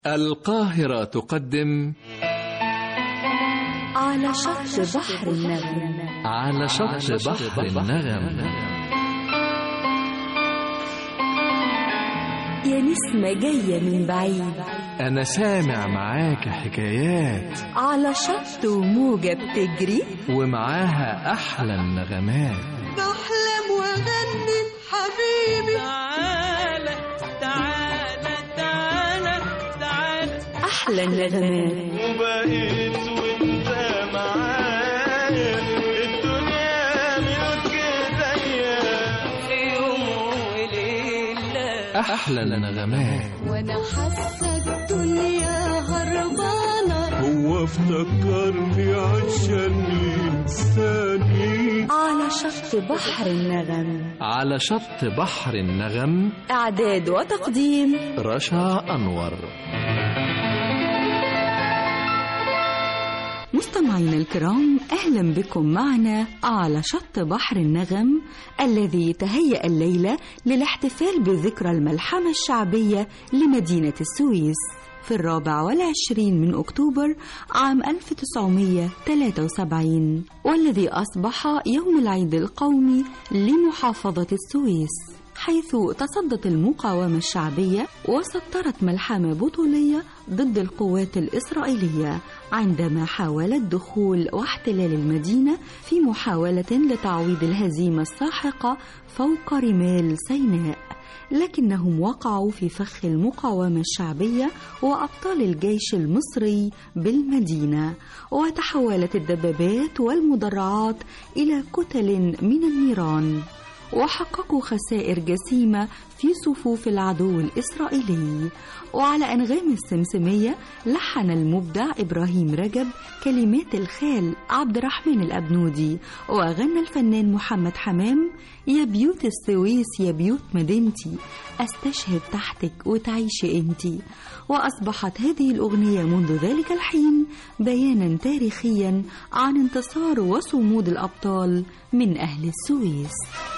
القاهرة تقدم على شط بحر النغم على شط بحر النغم يا نسمة جاية من بعيد أنا سامع معاك حكايات على شط وموجة بتجري ومعاها أحلى النغمات بحلم واغني حبيبي تعالى تعالى تعالى تعالى أحلى النغمات وبقيت وانت معايا الدنيا ملك ايديا في يوم وليلة أحلى النغمات وانا حاسه الدنيا هربانه هو افتكرني عشان ينساني على شط بحر النغم على شط بحر النغم إعداد وتقديم رشا أنور مستمعينا الكرام أهلا بكم معنا على شط بحر النغم الذي تهيأ الليلة للاحتفال بذكرى الملحمة الشعبية لمدينة السويس في الرابع والعشرين من أكتوبر عام 1973 والذي أصبح يوم العيد القومي لمحافظة السويس حيث تصدت المقاومة الشعبية وسطرت ملحمة بطولية ضد القوات الإسرائيلية عندما حاولت دخول واحتلال المدينة في محاولة لتعويض الهزيمة الساحقة فوق رمال سيناء لكنهم وقعوا في فخ المقاومة الشعبية وأبطال الجيش المصري بالمدينة وتحولت الدبابات والمدرعات إلى كتل من النيران وحققوا خسائر جسيمة في صفوف العدو الإسرائيلي وعلى أنغام السمسمية لحن المبدع إبراهيم رجب كلمات الخال عبد الرحمن الأبنودي وغنى الفنان محمد حمام يا بيوت السويس يا بيوت مدينتي أستشهد تحتك وتعيشي أنتي وأصبحت هذه الأغنية منذ ذلك الحين بيانا تاريخيا عن انتصار وصمود الأبطال من أهل السويس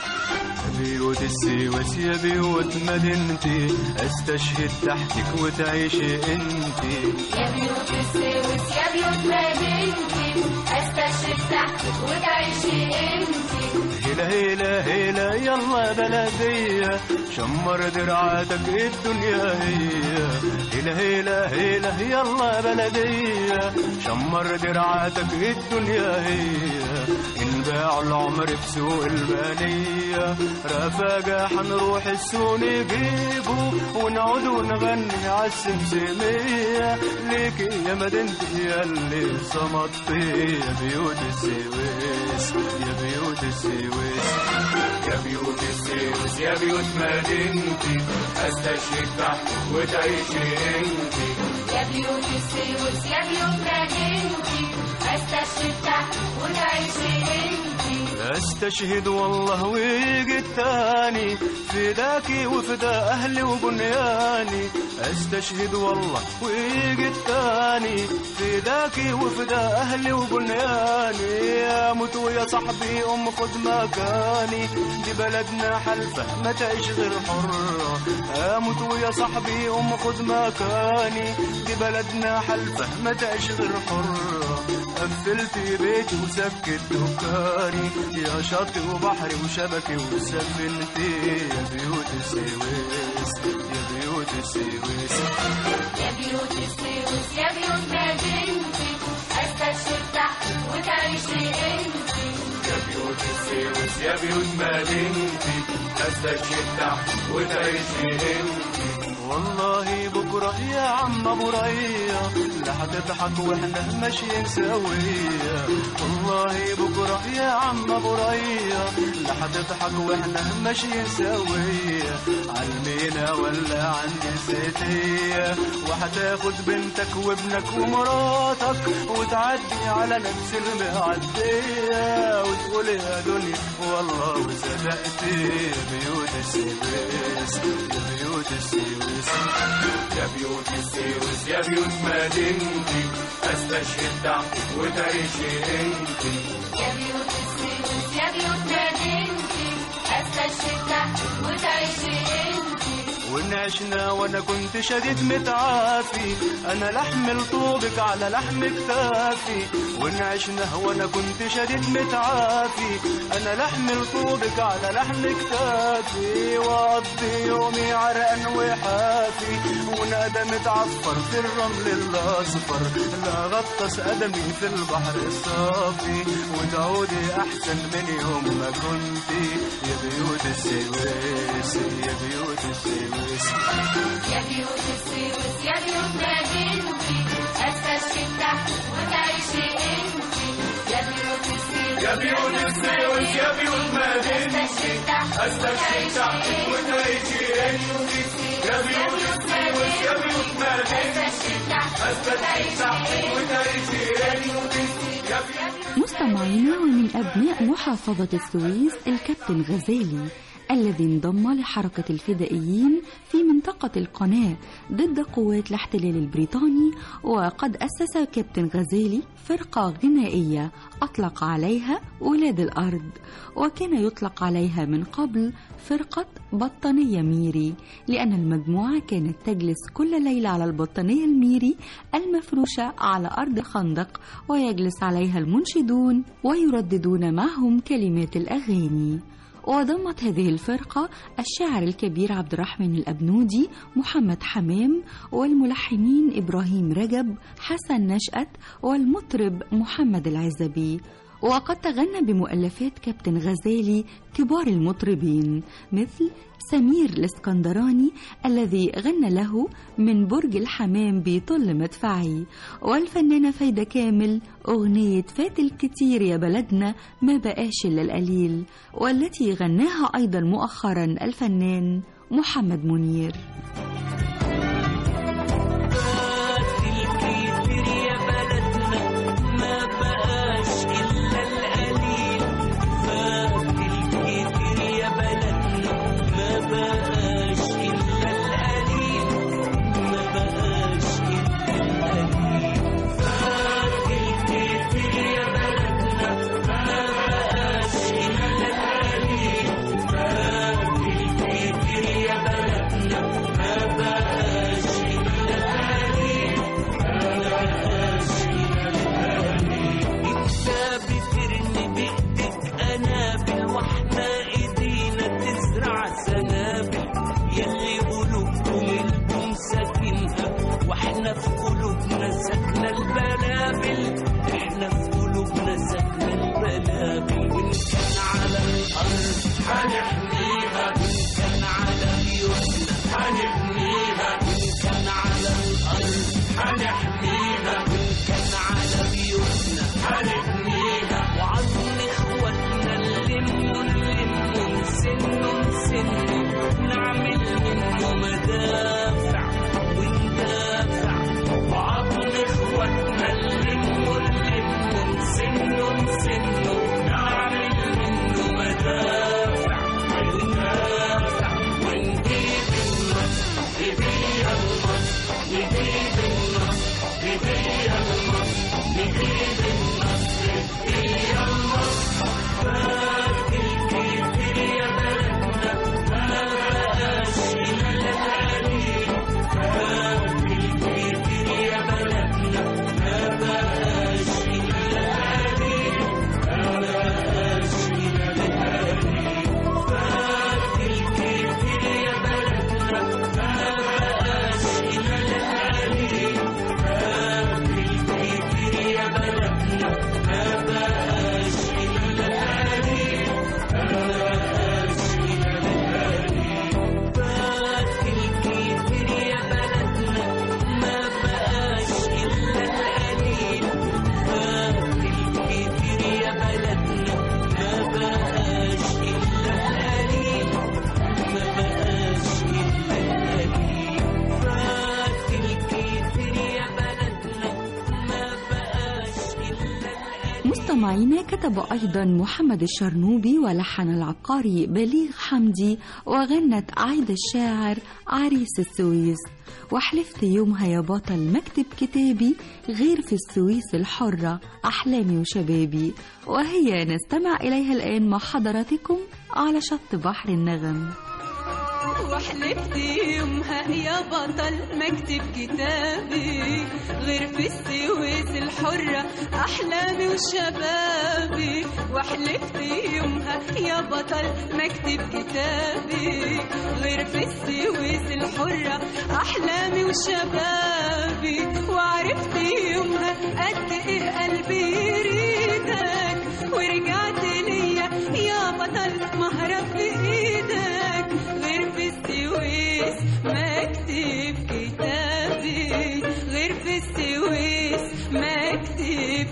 بيوت السويس يا بيوت مدينتي استشهد تحتك وتعيشي انتي يا بيوت السويس يا بيوت مدينتي استشرف تحتك وتعيشي انتي هلا هلا هلا يلا بلدية شمر درعاتك الدنيا هي هلا هلا هلا يلا بلدية شمر درعاتك الدنيا هي انباع العمر بسوق البنية رفاقة حنروح السوق نجيبه ونعود ونغني عالسمسمية ليك يا مدينتي يا اللي صمتي يا بيوت السويس يا بيوت السويس يا بيوت السويس يا بيوت مدينتي استشهد تحت وتعيشي انتي يا بيوت السويس يا بيوت مدينتي استشرف تحتك وتعيشي انتي استشهد والله ويجي التاني فداكي وفدا اهلي وبنياني استشهد والله ويجي التاني فداكي وفدا اهلي وبنياني اموت ويا صاحبي ام خد مكاني دي بلدنا حلفه ما تعيش غير حره اموت ويا صاحبي ام خد مكاني دي بلدنا حلفه ما تعيش غير حره قفلت بيتي وسكت دكاني يا شاطئ وبحري وشبكي وسفنتي يا بيوت السويس يا بيوت السويس يا بيوت السويس يا بيوت مدينتي استشرف تحتك وتعيشي انتي يا بيوت السويس يا بيوت مدينتي استشهد تحت وتعيشي انتي والله بكرة يا عم ابو ريا لا هتضحك واحنا ماشيين سوية والله بكرة يا عم ابو ريا لا هتضحك واحنا ماشيين سوية عالمينا ولا عند الزيتية وهتاخد بنتك وابنك ومراتك وتعدي على نفس المعدية وتقول يا دنيا والله وصدقتي يا بيوت السويس يا بيوت السويس يا بيوت السويس يا بيوت مدينتي استشهد تحتك وتعيشي انتي يا بيوت السويس يا بيوت مدينتي استشرف تحتك وتعيشي انتي وإن عشنا وأنا كنت شديد متعافي أنا لحم لطوبك على لحم كتافي وإن عشنا وأنا كنت شديد متعافي أنا لحم لطوبك على لحم كتافي وأقضي يومي عرقان وحافي ونادى متعفر في الرمل الأصفر لا غطس قدمي في البحر الصافي وتعودي أحسن من يوم ما كنتي يا بيوت السويس يا بيوت السويس يا بيوت السويس يا بيوت مدينتي استشفي تحت وتعيشي انتي يا بيوت السويس يا بيوت السويس يا بيوت مدينتي استشفي تحت استشفي تحت وتعيشي انتي يا بيوت السويس يا بيوت مدينتي استشفي تحت استشفي تحت وتعيشي انتي يا بيوت مستمعينا ومن أبناء محافظة السويس الكابتن غزالي الذي انضم لحركة الفدائيين في منطقة القناة ضد قوات الاحتلال البريطاني وقد أسس كابتن غزالي فرقة غنائية أطلق عليها ولاد الأرض وكان يطلق عليها من قبل فرقة بطانية ميري لأن المجموعة كانت تجلس كل ليلة على البطانية الميري المفروشة على أرض خندق ويجلس عليها المنشدون ويرددون معهم كلمات الأغاني وضمت هذه الفرقة الشاعر الكبير عبد الرحمن الأبنودي محمد حمام والملحنين إبراهيم رجب حسن نشأت والمطرب محمد العزبي وقد تغنى بمؤلفات كابتن غزالي كبار المطربين مثل سمير الاسكندراني الذي غنى له من برج الحمام بيطل مدفعي والفنانة فايدة كامل أغنية فات الكتير يا بلدنا ما بقاش إلا القليل والتي غناها أيضا مؤخرا الفنان محمد منير الكتير يا بلدنا ما بقاش إلا القليل فات الكتير يا بلدنا ما بقاش إلا القليل ما بقاش إلا القليل فات الكتير يا بلدنا ما بقاش إلا القليل فات الكتير يا بلدنا ما بقاش إلا القليل انت بترمي بايدك قنابل واحنا ايدينا تزرع سنابل يلي قلوبكم انتم ساكنها واحنا في قلوبنا ساكنه البلابل احنا في قلوبنا ساكنه البلابل وان كان على الارض هنحميها وان كان على بيوتنا هنبنيها وان كان على الارض هنحميها وان كان على بيوتنا هنبنيها وعظم اخواتنا نلمه نلمه نسنه نسنه نعمل منه مدافع وندافع وعظم اخواتنا نلمه نلمه نسنه نسنه نعمل منه مدافع وندافع ونجيب النصر نبيع النصر نجيب النصر نبيع النصر نجيب النصر نبيع النصر فات الكتير يا بلدنا ما بقاش إلا القليل فات الكتير يا بلدنا ما بقاش إلا القليل ما بقاش إلا القليل فات الكتير يا بلدنا ما بقاش إلا القليل فات الكتير يا بلدنا ما بقاش إلا القليل ما بقاش إلا القليل فات الكتير يا بلدنا ما بقاش إلا القليل فات الكتير يا بلدنا ما بقاش إلا القليل ما بقاش إلا القليل فات الكتير يا بلدنا ما بقاش إلا القليل مستمعينا كتب أيضا محمد الشرنوبي ولحن العبقري بليغ حمدي وغنت عيد الشاعر عريس السويس وحلفت يومها يا بطل مكتب كتابي غير في السويس الحرة أحلامي وشبابي وهي نستمع إليها الآن مع حضراتكم على شط بحر النغم وحلفت يومها يا بطل مكتب كتابي غير في السويس الحرة أحلامي وشبابي وحلفت يومها يا بطل مكتب كتابي غير في السويس الحرة أحلامي وشبابي وعرفت يومها قد إيه قلبي يريدك ورجعت ليا يا بطل مهرب بإيدك غير في السويس مكتب كتابي غير في السويس مكتب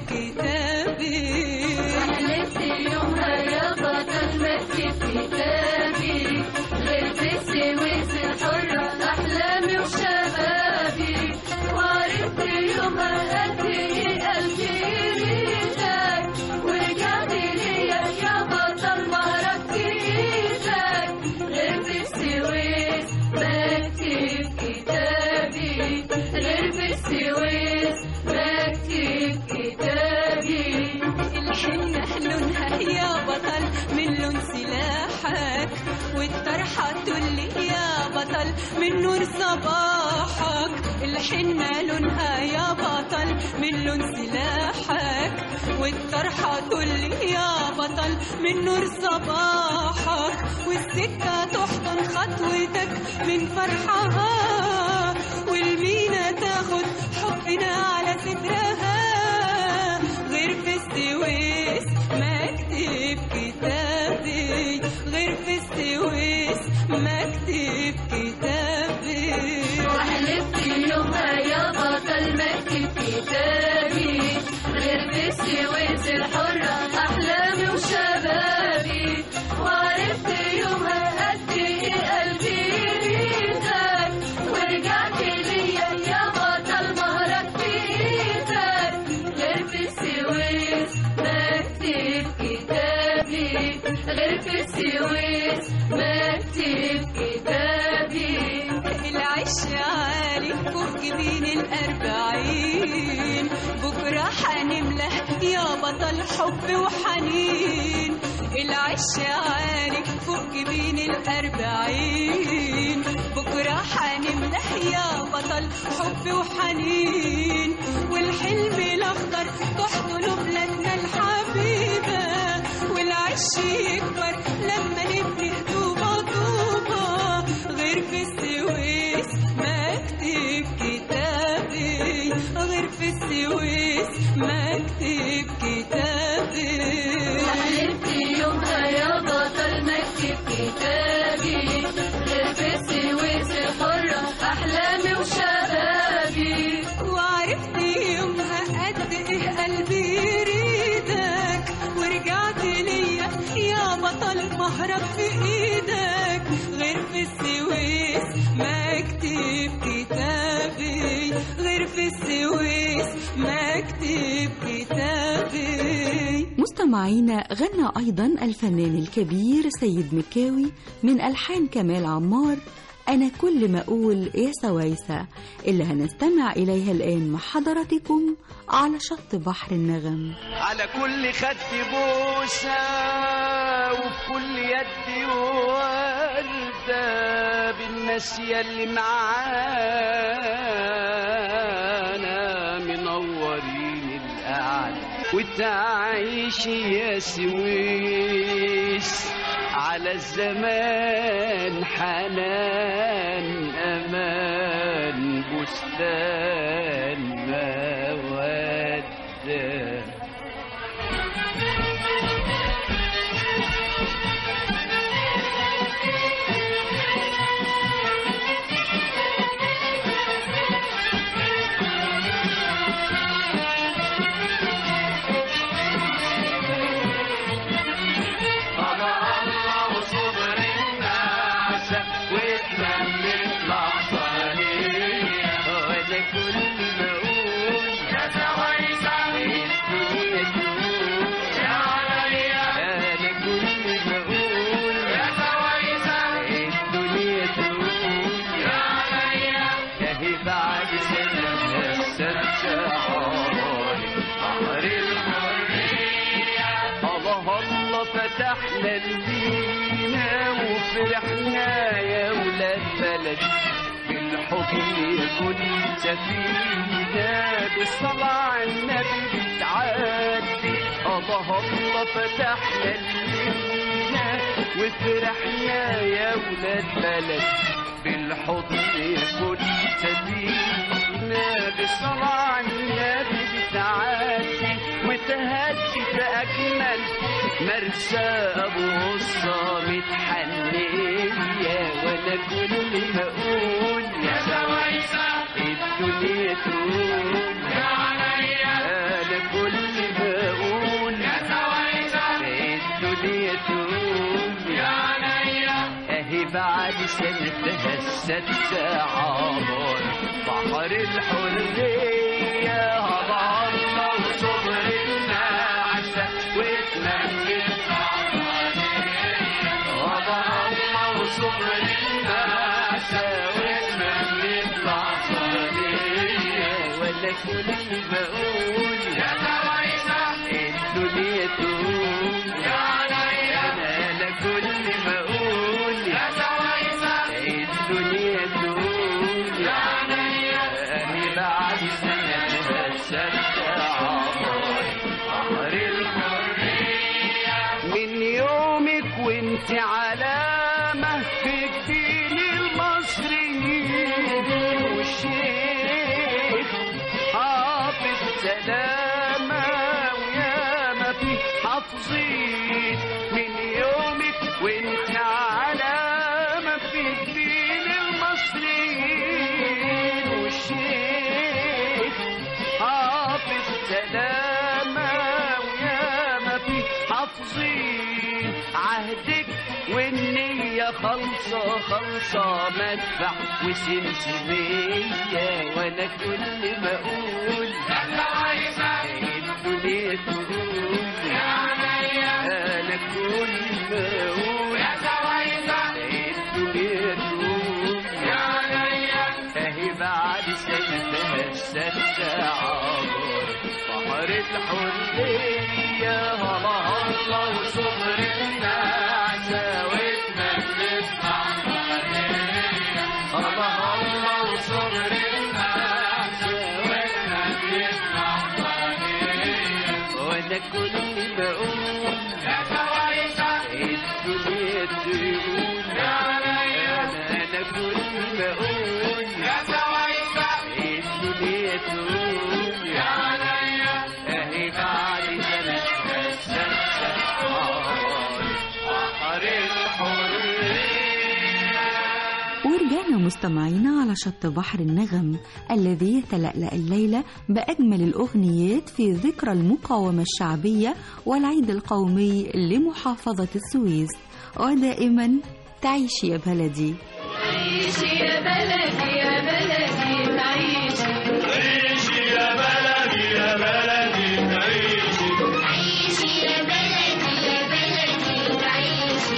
كتابي حلفت يومها يا بطل مكتب كتابي غير في السويس الحرة أحلامي وشبابي وعرفت يومها قد إيه قلبي يريدك ورجعت ليا يا بطل مهرب بإيدك غير في السويس مكتب كتابي غير في السويس مكتب كتابي الحنة لونها يا بطل من لون سلاحك والطرحة تقولي يا بطل من نور صباحك الحنة لونها يا بطل من لون سلاحك والطرحة تقولي يا بطل من نور صباحك والسكة تحضن خطوتك من فرحها والمينا تاخد حبنا على صدرها غير في السويس مكتب كتابي غير في السويس مكتب كتابي وحلفت يومها يا بطل مكتب كتابي غير في السويس الحرة أحلامي وشبابي وعرفت يومها قد إيه قلبي يريدك ورجعت ليا يا بطل مهرك بإيدك غير في السويس مكتب كتابي غير في السويس مكتب كتابي العش عالي فوق جبين الأربعين بكرة حنملى يا بطل حب وحنين العش عالي فوق جبين الأربعين بكرة حنملى يا بطل حب وحنين والحلم الأخضر تحضن بلادنا الحبيبة والعش يكبر لما نبني طوبة طوبة غير في السويس مكتب كتابي غير في السويس مكتب كتابي حلفت يومها يا بطل مكتب كتابي غير في السويس الحرة أحلامي وشبابي وعرفت يومها قد ايه قلبي يريدك ورجعت ليا يا بطل مهرب في ايدك غير في السويس مكتب كتابي غير في السويس مكتب كتابي مستمعينا غنى أيضا الفنان الكبير سيد مكاوي من ألحان كمال عمار أنا كل ما أقول يا سويسة اللي هنستمع إليها الآن مع حضراتكم على شط بحر النغم على كل خد بوسة وفي كل يد وردة بالنسية اللي معانا منورين القعدة وتعيش يا سويس على الزمان حنان أمان بستان مودة الله الله فتحنا لينا وفرحنا يا ولاد بلد بالحضن كل سفينة بالصلاة على النبي بتعدي الله الله فتحنا لينا وفرحنا يا ولاد بلد بالحضن كل سفينة بالصلاة على النبي بتعدي وتهدي في أجمل مرسى أبو غصة متحنية وأنا كل ما أقول يا سويسة الدنيا تقول يا عليا أنا كل ما أقول يا سويسة الدنيا تقول يا عليا أهي بعد سنتها السادسة عبر بحر الحرية هضع الله وصبر النعسة واتمنى هضع الله وصبر النعسة واتمنى العصرية ولا كل ما أقول يا سويسة الدنيا تقول يا عليا أنا كل ما أقول يا سويسة الدنيا تقول يا عليا أهي بعد سنة السادسة عمر قمر الحرية من يومك وانت علامة في جبين المصريين والشيخ حافظ سلامة ويا ما في حافظين من يومك وانت علامة في جبين المصريين والشيخ حافظ سلامة ويا ما في حافظين عهدك والنية خلصة خلصة مدفع وسمسمية وانا كل ما اقول الدنيا تقول انا كل ما اقول الدنيا تقول اهي بعد سنتها السادسة عبر بحر الحرية هلا هلا وصبر النعسة واتمنت هلا هلا وصبر النعسة واتمنت وانا كل ما اقول يا سويسة الدنيا تقول انا انا كل ما اقول يا سويسة الدنيا تقول يا عليا اهي بعد سنة السادسة بحر الحرية ورجعنا مستمعينا على شط بحر النغم الذي يتلألأ الليلة بأجمل الأغنيات في ذكرى المقاومة الشعبية والعيد القومي لمحافظة السويس ودائما تعيش يا بلدي عيشي يا بلدي يا بلدي تعيشي عيشي يا بلدي يا بلدي تعيشي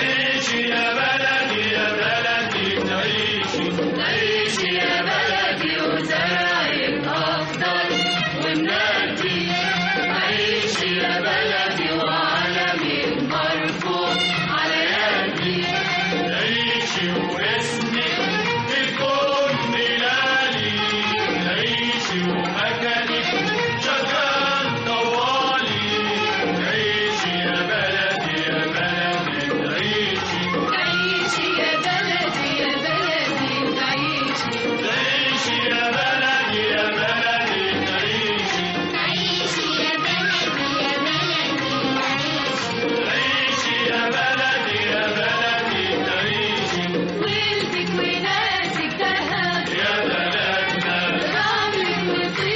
عيشي يا بلدي وزراعك أفضل والنادي عيشي يا بلدي وعلمي مرفوع على يدي عيشي واسمك في كل ليالي عيشي ومكانك شغال طوالي عيشي يا بلدي يا بلدي عيشي عيشي يا بلدي يا بلدي تعيشي عيشي يا بلدي يا بلدي عيشي عيشي يا بلدي يا بلدي عيشي يا بلدي يا بلدي عيشي ولدك وناسك دهب يا بلدنا رملك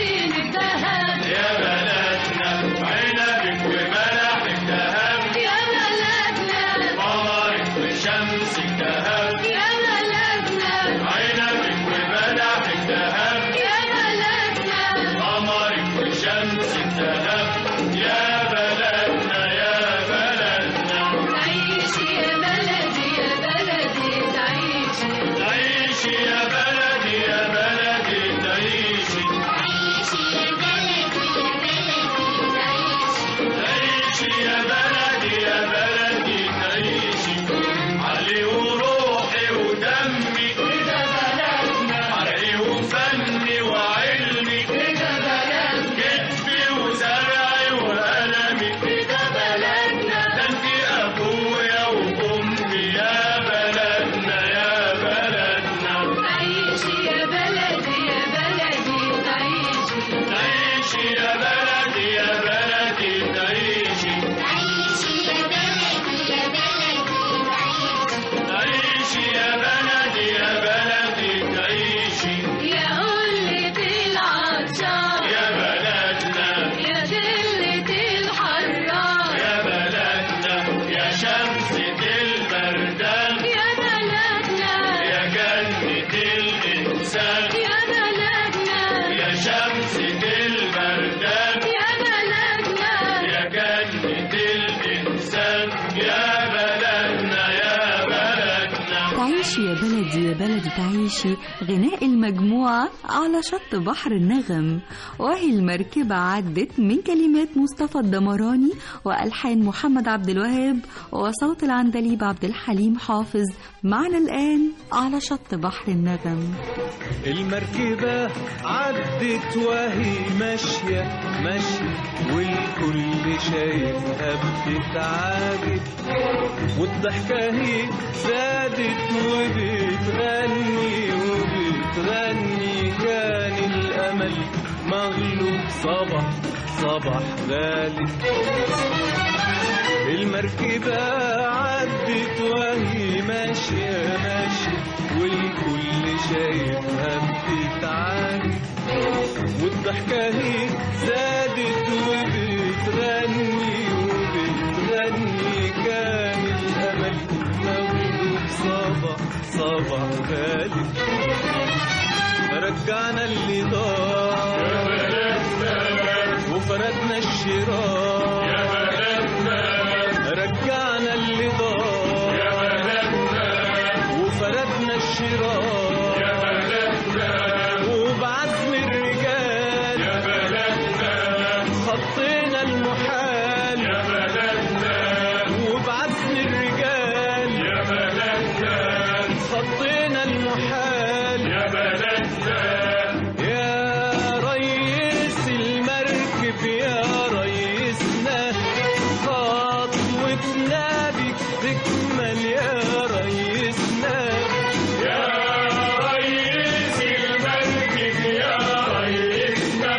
وتعيشي غناء المجموعة على شط بحر النغم وهي المركبة عدت من كلمات مصطفى الدمراني وألحان محمد عبد الوهاب وصوت العندليب عبد الحليم حافظ معنا الآن على شط بحر النغم المركبة عدت وهي ماشية ماشية والكل شايفها بتتعاجب والضحكة هي زادت وبتغني وبتغني كان الأمل مغلوب صبح صبح غالب المركبة عدت وهي ماشية ماشية والكل شايفها بتتعاجب والضحكة هي زادت وبتغني وبتغني كان الأمل مغلوب صبح صبح غالب رجعنا اللي ضاع وفردنا الشراء رجعنا اللي ضاع وفردنا الشراء وبعزم الرجال خطينا المحال وبعزم الرجال خطينا المحال يا ريس المركب يا ريسنا خطوتنا بك تكمل يا ريسنا يا ريس المركب يا ريسنا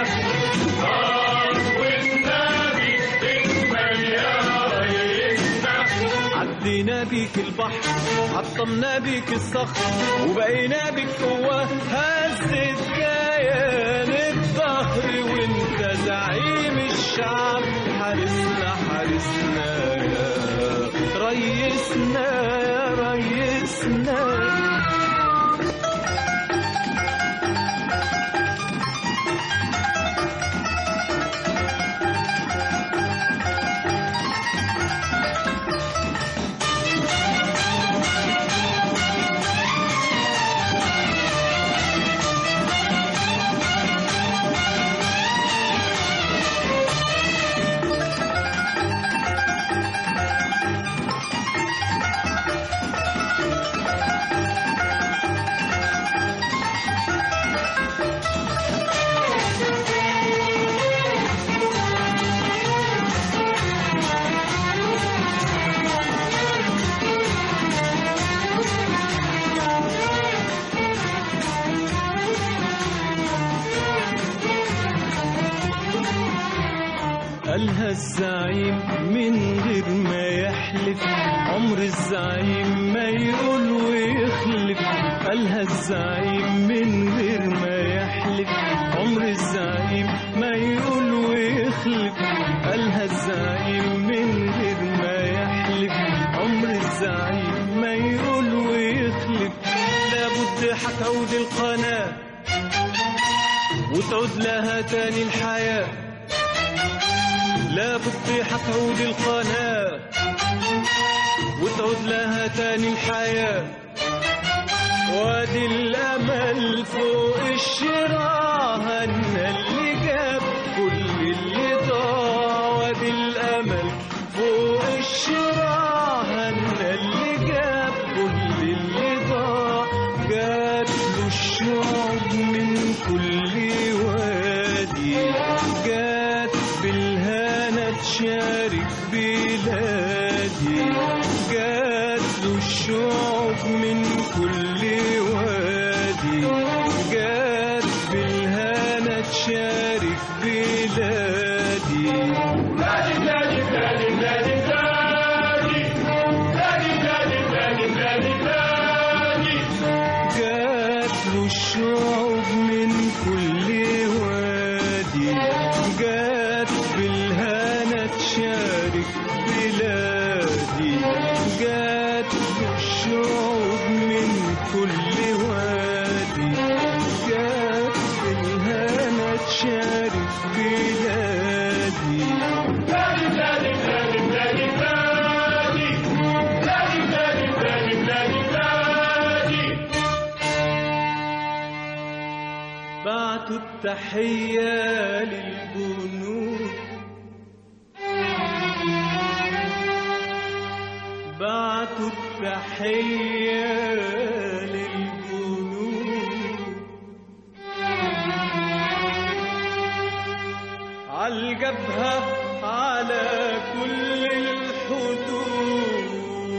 خطوتنا بك تكمل يا ريسنا عدينا بيك البحر عطمنا بيك الصخر وبقينا بيك قوة هزت كيان الظهر وانت زعيم الشعب حارسنا حارسنا يا ريسنا يا ريسنا قالها الزعيم من غير ما يحلف عمر الزعيم ما يقول ويخلف قالها الزعيم من غير ما يحلف عمر الزعيم ما يقول ويخلف قالها الزعيم من غير ما يحلف عمر الزعيم ما يقول ويخلف لابد هتعود القناة وتعود لها تاني الحياه لابد هتعود القناة وتعود لها تاني الحياة وادي الأمل فوق الشراع هنا اللي جاب كل اللي ضاع وادي الأمل فوق الشراع هنا اللي جاب كل اللي ضاع جات له الشعب من كل وادي جات بالهنا تشارك بلادي جات له الشعب من كل وادي جات بالهنا تشارك بلادي بلادي بلادي بلادي بلادي بلادي بلادي بلادي بلادي بلادي جات له الشعوب من كل وادي جات بالهنا تشارك بلادي جات له الشعوب من كل وادي جات بالهنا تشارك بلادي بلادي بلادي بلادي بلادي بلادي بلادي بلادي بلادي بلادي بلادي التحية للجنود بعتوا التحية للجنود عالجبهة على كل الحدود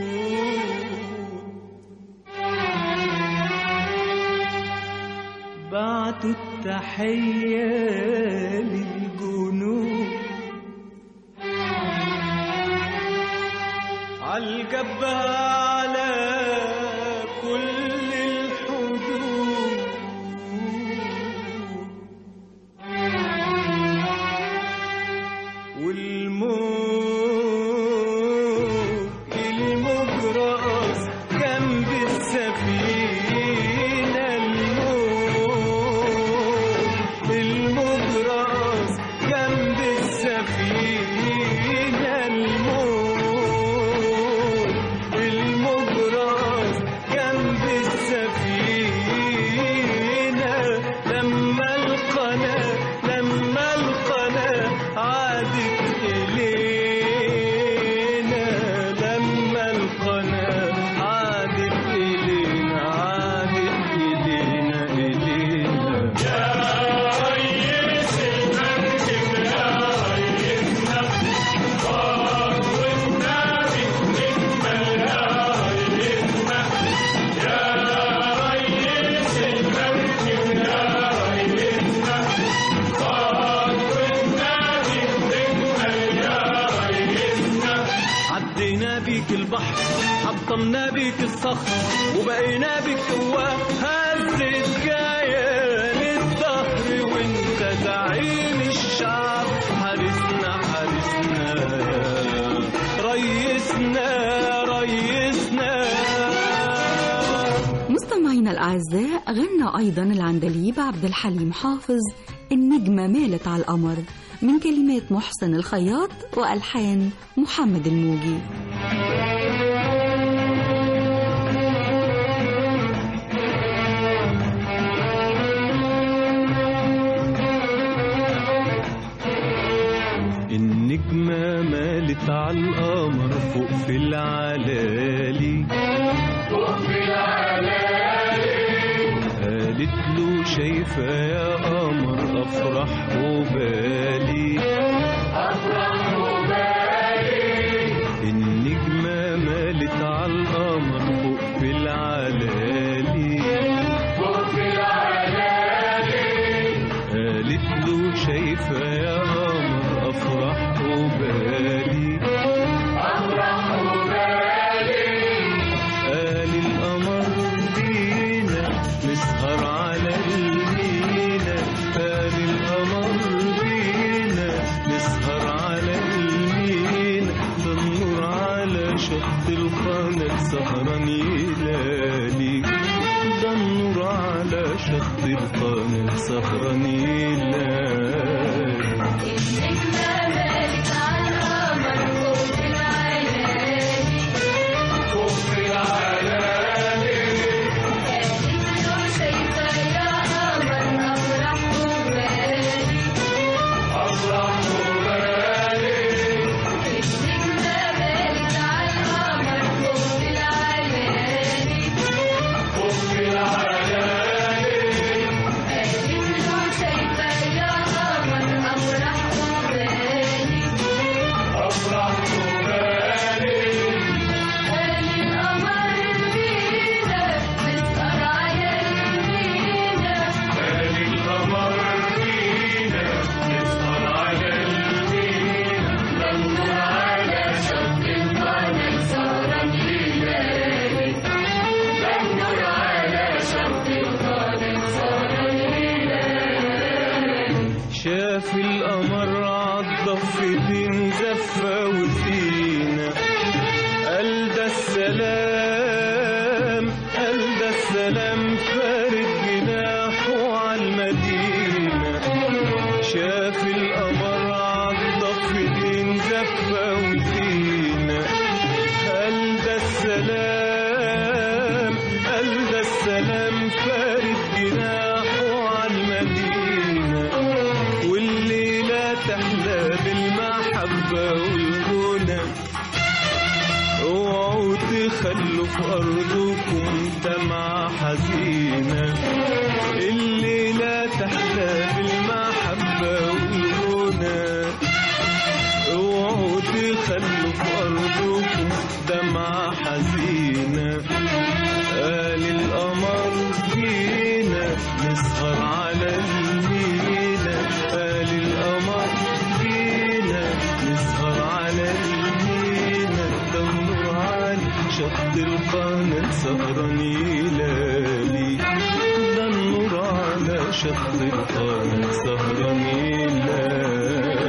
بعتوا التحية للجنود عالجبهة على كل الحدود والموج المجرس جنب السفينة الموج المجرس جنب السفينة الموج المجرس جنب السفينة لما القناة لما القناة عادت إلينا لما القناة عادت إلينا عادت إلينا إلينا عدينا بيك البحر حطمنا بيك الصخر وبقينا بيك قوة هزت كيان الدهر وانت زعيم الشعب حارسنا حارسنا ريسنا ريسنا مستمعينا الأعزاء غنى أيضا العندليب عبد الحليم حافظ النجمة مالت على القمر من كلمات محسن الخياط وألحان محمد الموجي النجمة مالت على القمر فوق في العلالي فوق في العلالي قالت له شايفة يا قمر أفرح وبالي أفرح وبالي النجمة مالت على القمر فوق في العلالي فوق في العلالي قالت له شايفة يا قمر أفرح وبالي أفرح وبالي قال القمر بينا نسهر على المينا قال القمر بينا نسهر على المينا ده النور على شط القناة سهران يلالي ده النور على شط القناة سهران يلالي النجمة مالت على القمر فوق في العلالي فوق في العلالي قالت له شايفة يا قمر أفرح وبالي أفرح وبالي النجمة مالت على القمر فوق في العلالي فوق في العلالي قالت له شايفة يا قمر أفرح وبالي أفرح وبالي قال القمر بينا نسهر على المينا قال القمر بينا نسهر على المينا النور على شط القناة سهران يلالي النور على شط القناة سهران يلالي شاف القمر عالضفتين زفة وسينا قال ده السلام قال ده السلام فارد جناحه عالمدينة شاف القمر عالضفتين زفة وسينا قال ده السلام قال ده السلام فارد جناحه عالمدينة تحلى بالمحبة والغنى اوعوا تخلوا في ارضكم دمعة حزينة الليلة تحلى بالمحبة والغنى اوعوا تخلوا في ارضكم دمعة حزينة قال القمر جينا نسهر على المينا قال القمر جينا نسهر على المينا دور على شط القناة سهران يلالي ده النور على شط القناة سهران يلالي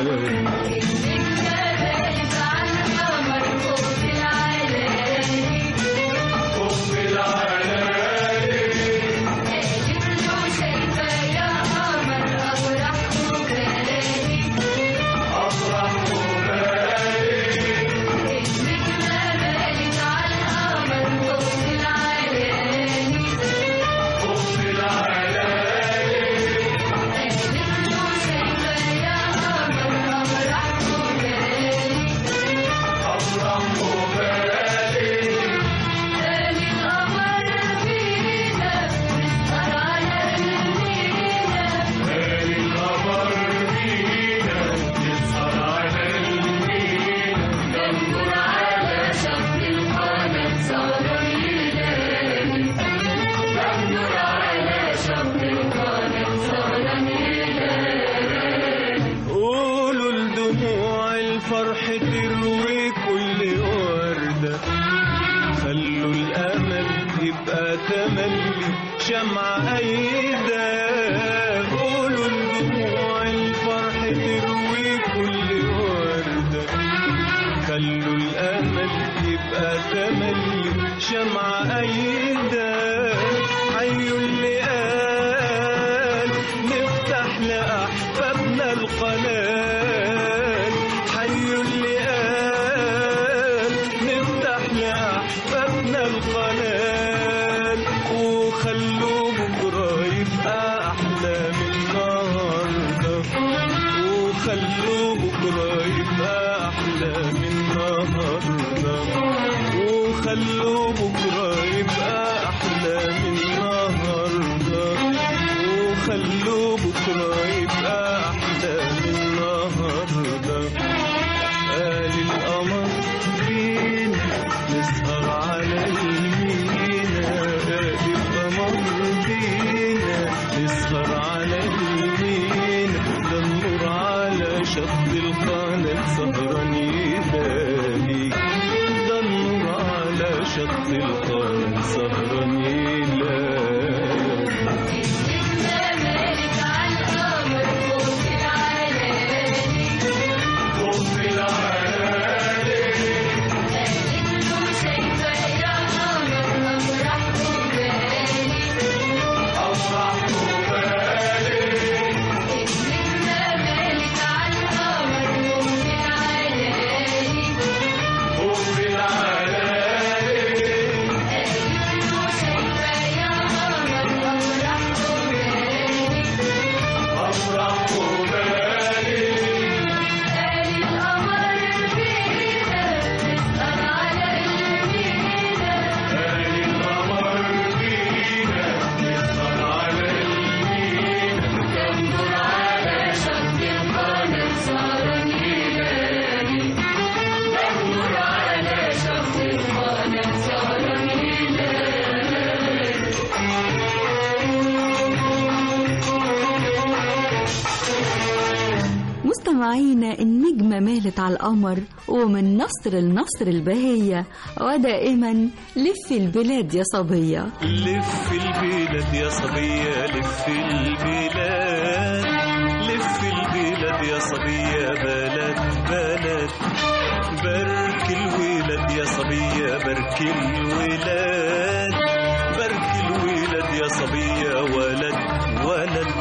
قولوا لدموع الفرح تروي كل وردة خلوا الأمل يبقى تملي شمعة أيدة قولوا لدموع الفرح تروي كل وردة خلوا الأمل يبقى تملي شمعة أيدة حيوا اللي قال نفتح لأحبابنا القناة حيوا اللي قال نفتح لأحبابنا القناة وخلوا بكرة يبقى أحلى من النهاردة وخلوا بكرة يبقى أحلى من النهاردة وخلوا بكرة يبقى أحلى من النهاردة وخلوا بكرة يبقى أحلى من النهاردة قال القمر فينا نسهر على المينا قال القمر فينا نسهر على المينا ده النور على شط القناة سهران يلالي ده النور على شط القناة سهران يلالي مستمعينا النجمة مالت على القمر ومن نصر لنصر البهية ودائما لف البلاد يا صبية لف البلاد يا صبية لف البلاد لف البلاد يا صبية بلد بلد برك الولاد يا صبية برك الولاد برك الولاد يا صبية ولد ولد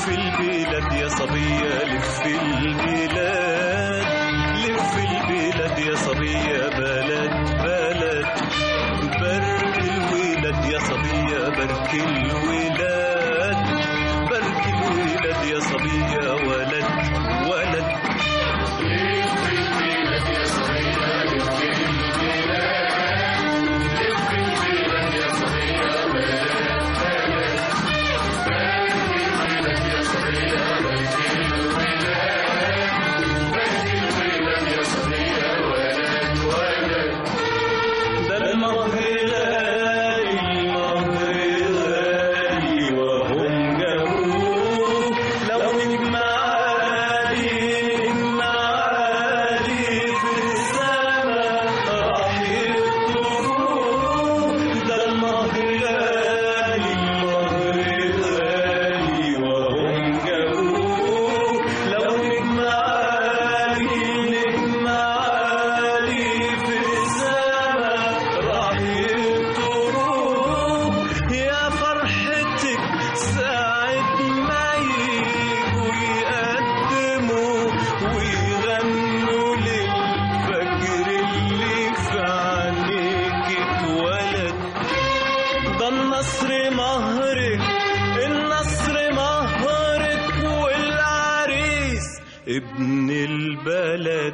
لف البلاد يا صبية لف البلاد لف البلاد يا صبية بلد بلد برك الولاد يا صبية برك الولاد برك الولاد يا صبية ولد ولد ده المهر غالي المهر غالي وهم جابوه لو نجمع عالي نجمع عالي في السما راح يكتبوه ده المهر غالي المهر غالي وهم جابوه لو نجمع عالي نجمع عالي في السما راح يكتبوه يا فرحتك ساعة ما يجوا يقدموا ويغنوا للفجر اللي في عينيك اتولد ده النصر مهرك النصر مهرك والعريس ابن البلد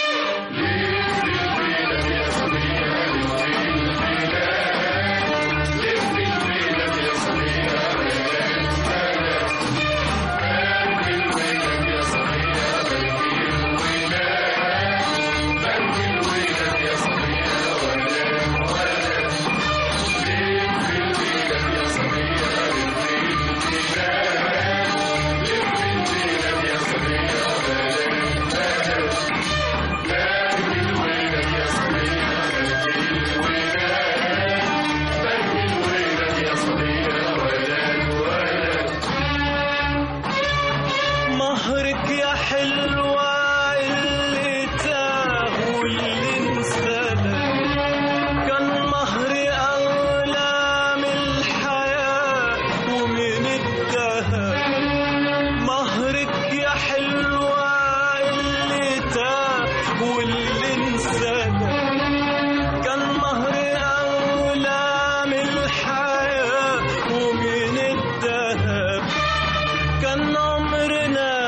مهرك يا حلوة اللي تاه واللي انسلك كان مهري أغلى من الحياة ومن الدهب مهرك يا حلوة اللي تاه واللي انسلك كان مهري أغلى من الحياة ومن الدهب كان عمرنا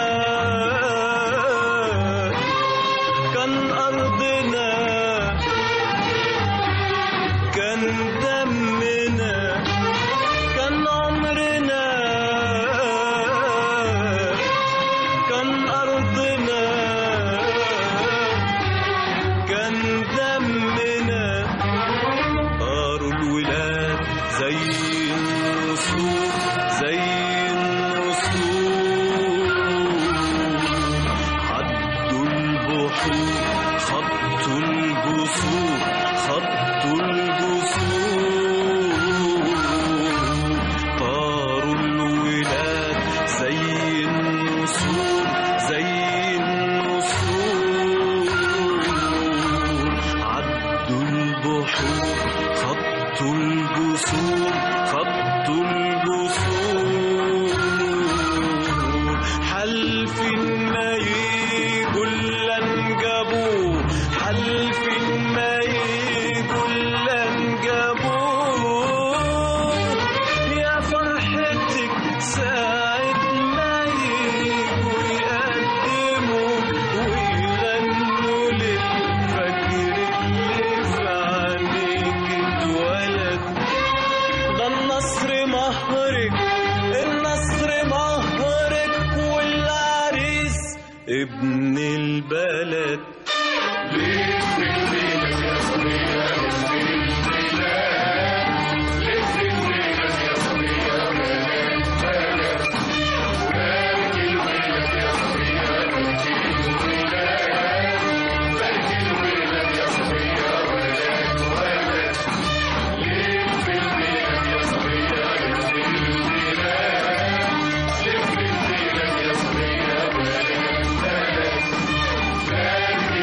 كان أرضنا كان دمنا كان عمرنا كان أرضنا كان دمنا قاروا الولاد زي النسور زي النسور عدوا البحور خطوا الجسور خطوا الجسور طاروا الولاد زي النسور زي النسور عدوا البحور خطوا الجسور خطوا الجسور حلف ما يجوا إلا انجابوه حلف ما يجوا إلا انجابوه يا فرحتك ساعة ما يجوا يقدموا ويغنوا للفجر اللي في عينيك اتولد ده النصر مهرك النصر مهرك والعريس ابن البلد لف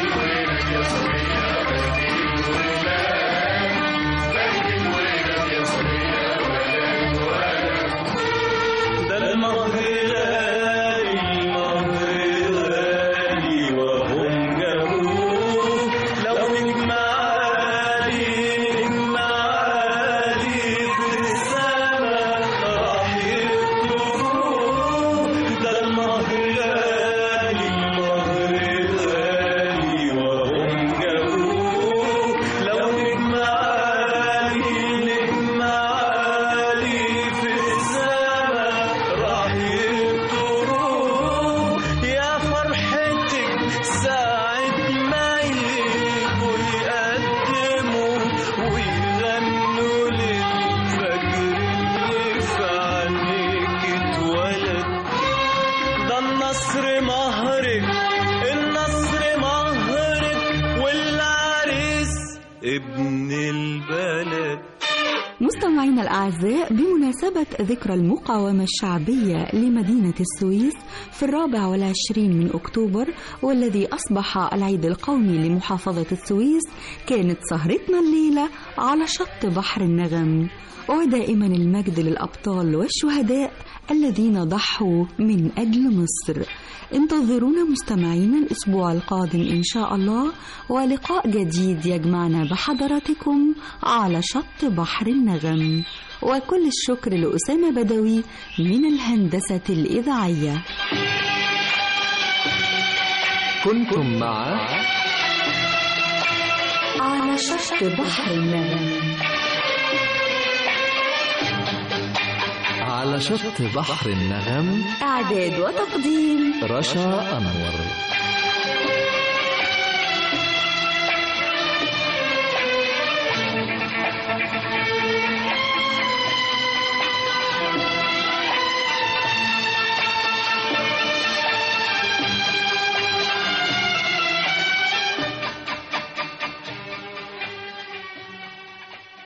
مستمعينا الأعزاء بمناسبة ذكرى المقاومة الشعبية لمدينة السويس في الرابع والعشرين من أكتوبر والذي أصبح العيد القومي لمحافظة السويس كانت سهرتنا الليلة على شط بحر النغم ودائما المجد للأبطال والشهداء الذين ضحوا من أجل مصر انتظرونا مستمعينا الأسبوع القادم إن شاء الله ولقاء جديد يجمعنا بحضراتكم على شط بحر النغم وكل الشكر لأسامة بدوي من الهندسة الإذاعية كنتم مع على شط بحر النغم على شط بحر النغم إعداد وتقديم رشا أنور